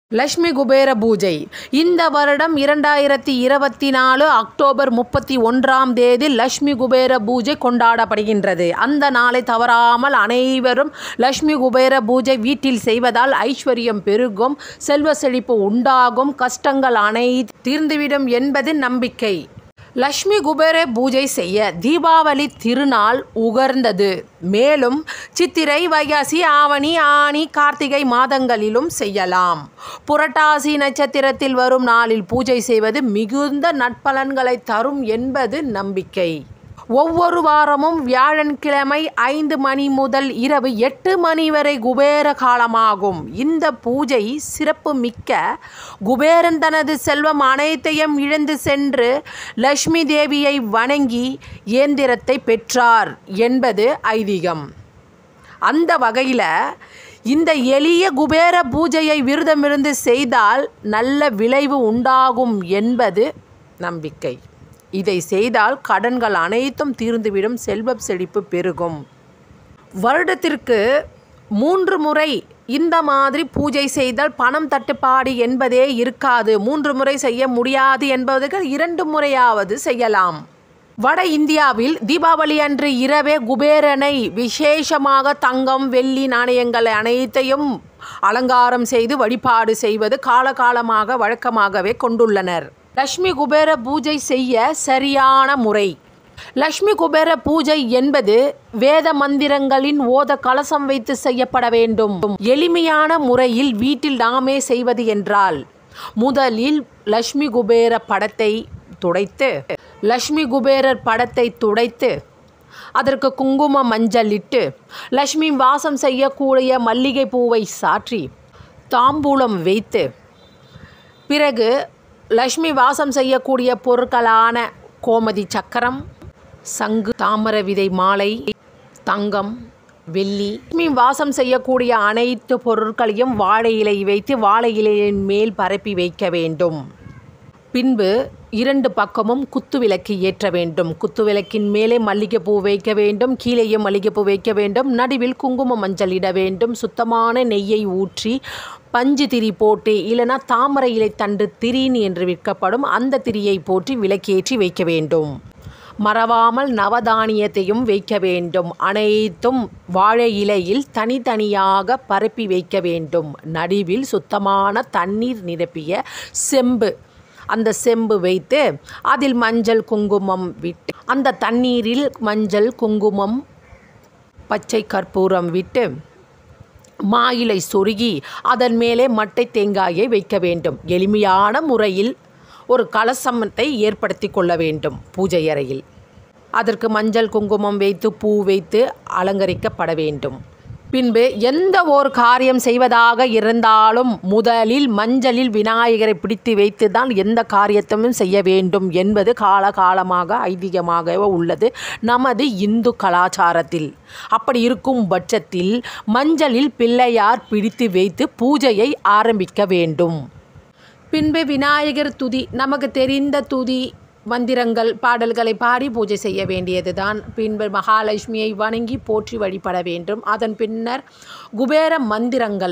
லக்ஷ்மி குபேர பூஜை இந்த வருடம் இரண்டாயிரத்தி இருபத்தி நாலு அக்டோபர் முப்பத்தி ஒன்றாம் தேதி லக்ஷ்மி குபேர பூஜை கொண்டாடப்படுகின்றது அந்த நாளை தவறாமல் அனைவரும் லக்ஷ்மி குபேர பூஜை வீட்டில் செய்வதால் ஐஸ்வர்யம் பெருகும் செல்வ செழிப்பு உண்டாகும் கஷ்டங்கள் அனைத்து தீர்ந்துவிடும் என்பது நம்பிக்கை லக்ஷ்மி குபேர பூஜை செய்ய தீபாவளி திருநாள் உகர்ந்தது மேலும் சித்திரை வைகாசி ஆவணி ஆனி கார்த்திகை மாதங்களிலும் செய்யலாம் புரட்டாசி நட்சத்திரத்தில் வரும் நாளில் பூஜை செய்வது மிகுந்த நற்பலன்களை தரும் என்பது நம்பிக்கை ஒவ்வொரு வாரமும் வியாழன்கிழமை ஐந்து மணி முதல் இரவு எட்டு மணி வரை குபேர காலமாகும் இந்த பூஜை சிறப்பு மிக்க குபேரன் தனது செல்வம் அனைத்தையும் இழந்து சென்று லக்ஷ்மி தேவியை வணங்கி இயந்திரத்தை பெற்றார் என்பது ஐதீகம் அந்த வகையில் இந்த எளிய குபேர பூஜையை விரதமிருந்து செய்தால் நல்ல விளைவு உண்டாகும் என்பது நம்பிக்கை இதை செய்தால் கடன்கள் அனைத்தும் தீர்ந்துவிடும் செல்வம் செழிப்பு பெருகும் வருடத்திற்கு மூன்று முறை இந்த மாதிரி பூஜை செய்தால் பணம் தட்டுப்பாடு என்பதே இருக்காது மூன்று முறை செய்ய முடியாது என்பதற்கு இரண்டு முறையாவது செய்யலாம் வட இந்தியாவில் தீபாவளி அன்று இரவே குபேரனை விசேஷமாக தங்கம் வெள்ளி நாணயங்கள் அனைத்தையும் அலங்காரம் செய்து வழிபாடு செய்வது காலகாலமாக வழக்கமாகவே கொண்டுள்ளனர் லக்ஷ்மி குபேர பூஜை செய்ய சரியான முறை லக்ஷ்மி குபேர பூஜை என்பது வேத மந்திரங்களின் ஓத கலசம் வைத்து செய்யப்பட வேண்டும் எளிமையான முறையில் வீட்டில் நாமே செய்வது என்றால் முதலில் லக்ஷ்மி குபேர படத்தை துடைத்து லக்ஷ்மி குபேரர் படத்தை துடைத்து அதற்கு குங்கும மஞ்சள் இட்டு லக்ஷ்மி வாசம் செய்யக்கூடிய மல்லிகை பூவை சாற்றி தாம்பூலம் வைத்து பிறகு லக்ஷ்மி வாசம் செய்யக்கூடிய பொருட்களான கோமதி சக்கரம் சங்கு தாமர விதை மாலை தங்கம் வெள்ளி லக்ஷ்மி வாசம் செய்யக்கூடிய அனைத்து பொருட்களையும் வாழை இலை வைத்து வாழை இலையின் மேல் பரப்பி வைக்க வேண்டும் பின்பு இரண்டு பக்கமும் குத்து விளக்கு ஏற்ற வேண்டும் குத்து விளக்கின் மேலே மல்லிகைப்பூ வைக்க வேண்டும் கீழேயும் மல்லிகைப்பூ வைக்க வேண்டும் நடுவில் குங்கும மஞ்சள் இட வேண்டும் சுத்தமான நெய்யை ஊற்றி பஞ்சு திரி போட்டு இல்லைனா தாமரை இலை தண்டு திரின்னு என்று விற்கப்படும் அந்த திரியை போற்றி விளக்கேற்றி வைக்க வேண்டும் மறவாமல் நவதானியத்தையும் வைக்க வேண்டும் அனைத்தும் வாழை இலையில் தனித்தனியாக பரப்பி வைக்க வேண்டும் நடுவில் சுத்தமான தண்ணீர் நிரப்பிய செம்பு அந்த செம்பு வைத்து அதில் மஞ்சள் குங்குமம் விட்டு அந்த தண்ணீரில் மஞ்சள் குங்குமம் பச்சை கற்பூரம் விட்டு மாயிலை சொருகி அதன் மேலே மட்டை தேங்காயை வைக்க வேண்டும் எளிமையான முறையில் ஒரு கலசமத்தை ஏற்படுத்தி கொள்ள வேண்டும் பூஜை அறையில் அதற்கு மஞ்சள் குங்குமம் வைத்து பூ வைத்து அலங்கரிக்கப்பட வேண்டும் பின்பு எந்த ஒரு காரியம் செய்வதாக இருந்தாலும் முதலில் மஞ்சளில் விநாயகரை பிடித்து வைத்து தான் எந்த காரியத்தையும் செய்ய வேண்டும் என்பது காலகாலமாக ஐதீகமாக உள்ளது நமது இந்து கலாச்சாரத்தில் அப்படி இருக்கும் பட்சத்தில் மஞ்சளில் பிள்ளையார் பிடித்து வைத்து பூஜையை ஆரம்பிக்க வேண்டும் பின்பு விநாயகர் துதி நமக்கு தெரிந்த துதி மந்திரங்கள் பாடல்களை பாடி பூஜை செய்ய வேண்டியதுதான் பின்பு மகாலட்சுமியை வணங்கி போற்றி வழிபட வேண்டும் அதன் பின்னர் குபேர மந்திரங்கள்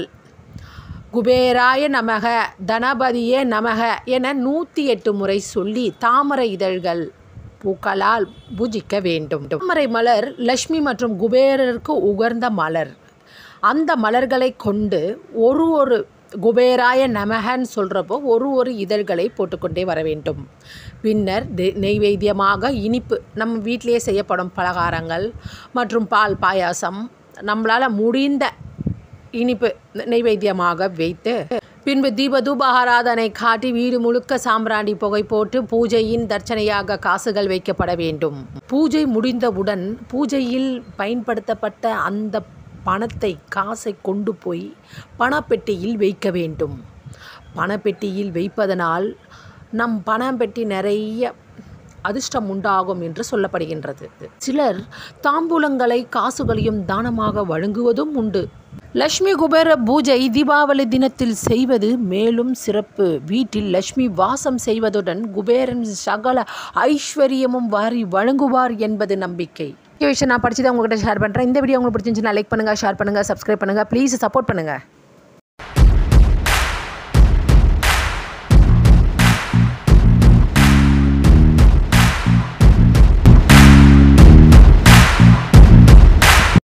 குபேராய நமக தனபதியே நமக என நூற்றி எட்டு முறை சொல்லி தாமரை இதழ்கள் பூக்களால் பூஜிக்க வேண்டும் தாமரை மலர் லக்ஷ்மி மற்றும் குபேரருக்கு உகர்ந்த மலர் அந்த மலர்களை கொண்டு ஒரு ஒரு குபேராய நமகன்னு சொல்கிறப்போ ஒரு ஒரு இதழ்களை போட்டுக்கொண்டே வர வேண்டும் பின்னர் நெய்வேத்தியமாக இனிப்பு நம்ம வீட்டிலேயே செய்யப்படும் பலகாரங்கள் மற்றும் பால் பாயாசம் நம்மளால் முடிந்த இனிப்பு நெய்வேத்தியமாக வைத்து பின்பு தீப தூபாராதனை காட்டி வீடு முழுக்க சாம்பிராணி புகை போட்டு பூஜையின் தர்ச்சனையாக காசுகள் வைக்கப்பட வேண்டும் பூஜை முடிந்தவுடன் பூஜையில் பயன்படுத்தப்பட்ட அந்த பணத்தை காசை கொண்டு போய் பணப்பெட்டியில் வைக்க வேண்டும் பணப்பெட்டியில் வைப்பதனால் நம் பணம் பெட்டி நிறைய அதிர்ஷ்டம் உண்டாகும் என்று சொல்லப்படுகின்றது சிலர் தாம்பூலங்களை காசுகளையும் தானமாக வழங்குவதும் உண்டு லக்ஷ்மி குபேர பூஜை தீபாவளி தினத்தில் செய்வது மேலும் சிறப்பு வீட்டில் லக்ஷ்மி வாசம் செய்வதுடன் குபேரன் சகல ஐஸ்வர்யமும் வாரி வழங்குவார் என்பது நம்பிக்கை விஷயம் நான் படிச்சு தான் உங்கள்கிட்ட ஷேர் பண்ணுறேன் இந்த வீடியோ உங்களுக்கு பிடிச்சிருந்துச்சுன்னா லைக் பண்ணுங்கள் ஷேர் பண்ணுங்கள் சப்ஸ்கிரைப் பண்ணுங்கள் ப்ளீஸ் சப்போர்ட் பண்ணுங்கள்